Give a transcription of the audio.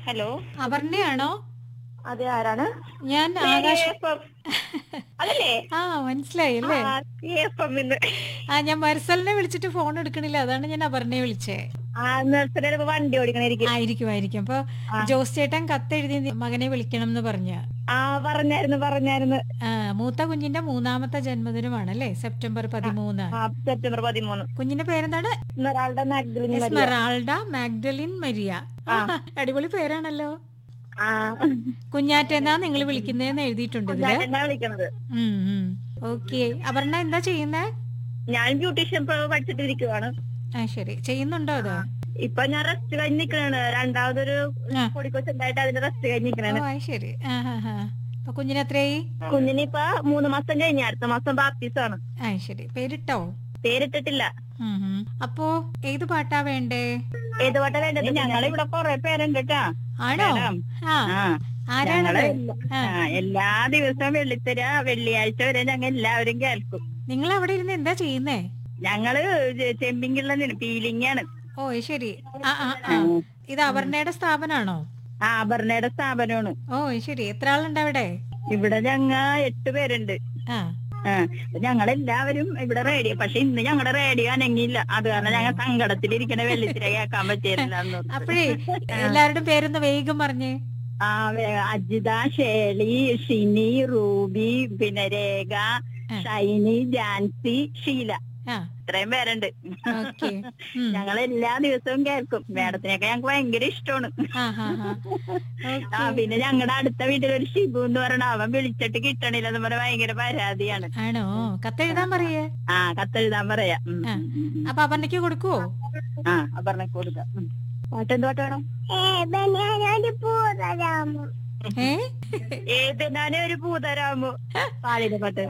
Hello അപർണയാണോ അതെ ആരാണ് ഞാൻ ആകാശ് അതല്ലേ ആ മനസ്സിലായി അല്ലേ എഫം ഇന്ന് ആ ഞാൻ മർസലിനെ വിളിച്ചിട്ട് ഫോൺ എടുക്കണില്ല അതാണ് ഞാൻ അപർണയെ വിളിച്ചേ ആ നഴ്സറിയിൽ ഇപ്പൊ വണ്ടി ഓടിക്കണായിരിക്കും ആയിരിക്കും ആയിരിക്കും അപ്പൊ ആ. ജോസ് ചേട്ടൻ കത്തെഴുതി മകനെ വിളിക്കണം എന്ന് പറഞ്ഞ ആ പറഞ്ഞായിരുന്നു പറഞ്ഞായിരുന്നു മൂത്ത കുഞ്ഞിന്റെ മൂന്നാമത്തെ ജന്മദിനമാണല്ലേ സെപ്റ്റംബർ പതിമൂന്ന് ആ സെപ്റ്റംബർ പതിമൂന്ന് കുഞ്ഞിന്റെ പേരെന്താണ് ഇന്നൊരാളുടെ Magdalene Maria. Esmeralda Magdalene Maria ആ. അടിപൊളി പേരാണല്ലോ ആ കുഞ്ഞാറ്റെന്നാ നിങ്ങൾ വിളിക്കുന്നതെന്ന് എഴുതിയിട്ടുണ്ട് ഇതില് എന്നാ വിളിക്കണത് ഓക്കെ അപർണ എന്താ ചെയ്യുന്നേ ഞാൻ ബ്യൂട്ടീഷ്യൻ പഠിച്ചിട്ടിരിക്കുവാണ് ആ ശരി ചെയ്യുന്നുണ്ടോ അത് ഇപ്പൊ ഞാൻ റെസ്റ്റ് കഴിഞ്ഞ് നിക്കണാണ് രണ്ടാമതൊരു ആ. പൊടിക്കൊച്ചുണ്ടായിട്ട് അതിന്റെ റെസ്റ്റ് കഴിഞ്ഞ് ഓ നിക്കണാണ് അത് ശരി ആ ഹാ ഹാ അപ്പൊ കുഞ്ഞിന് എത്രയായി കുഞ്ഞിനിപ്പ മൂന്ന് മാസം കഴിഞ്ഞ അടുത്ത മാസം ബാപ്തീസാണ് ആ ശരി പേരിട്ടോ പേരിട്ടിട്ടില്ല ഉം ഉം. അപ്പോ ഏത് പാട്ടാ വേണ്ടേ ഏത് പാട്ടാ വേണ്ടത് ഞങ്ങൾ ഇവിടെ കൊറേ പേരുണ്ട് കേട്ടാ ആണോ മേഡം. ആ ആ ആരാണത് ഞങ്ങള് ആ. ആ, എല്ലാ ദിവസവും വെള്ളിത്തര വെള്ളിയാഴ്ച വരെ ഞങ്ങൾ എല്ലാവരും കേൾക്കും നിങ്ങൾ അവിടെ ഇരുന്ന് എന്താ ചെയ്യുന്നേ ഞങ്ങള് ചെമ്പിങ്കുള്ള പീലിംഗ് ആണ് ഓ അത് ശരി ആ ആ ആ ഇത് അപർണയുടെ സ്ഥാപനാണോ ആ ആഭരണയുടെ സ്ഥാപനമാണ് ഓ അത് ശരി എത്ര ആളുണ്ട് അവിടെ ഇവിടെ ഞങ്ങ എട്ട് പേരുണ്ട് ആ ആ ഞങ്ങളെല്ലാവരും ഇവിടെ റേഡിയോ പക്ഷെ ഇന്ന് ഞങ്ങളുടെ റേഡിയോ അനങ്ങിയില്ല അത് കാരണം ഞങ്ങൾ സങ്കടത്തിലിരിക്കണ വെള്ളിത്തിര കേൾക്കാൻ പറ്റിയില്ല അപ്പോഴേ എല്ലാവരുടെയും പേരൊന്ന് വേഗം പറഞ്ഞേ ആ വേ- അജിത ഷേളി ഷിനി റൂബി പിന്നെ രേഖ ആ. ഷൈനി ജാൻസി ഷീല ആ ഇത്രയും പേരുണ്ട് ഓക്കെ ഞങ്ങൾ എല്ലാ ദിവസവും കേൾക്കും മേഡത്തിനെയൊക്കെ ഞങ്ങൾക്ക് ഭയങ്കര ഇഷ്ടമാണ് ആ ഹാ ഹാ ആ ഓക്കെ പിന്നെ ഞങ്ങളുടെ അടുത്ത വീട്ടിലൊരു ഷിബു എന്ന് പറഞ്ഞ അവൻ വിളിച്ചിട്ട് കിട്ടണില്ല എന്ന് പറഞ്ഞ ഭയങ്കര പരാതിയാണ് ആണോ കത്തെഴുതാൻ പറയേ ആ കത്തെഴുതാൻ പറയാ ഉം, ആ. ഉം, ഉം, ഉം. അപ്പൊ അപർണയ്ക്ക് കൊടുക്കുവോ ആ പറഞ്ഞ കൊടുക്കാം ഉം. പാട്ട് എന്ത് പാട്ട് വേണം ഏ ഏത് ഞാനൊരു ഭൂതരാമു പാളിന്റെ പാട്ട്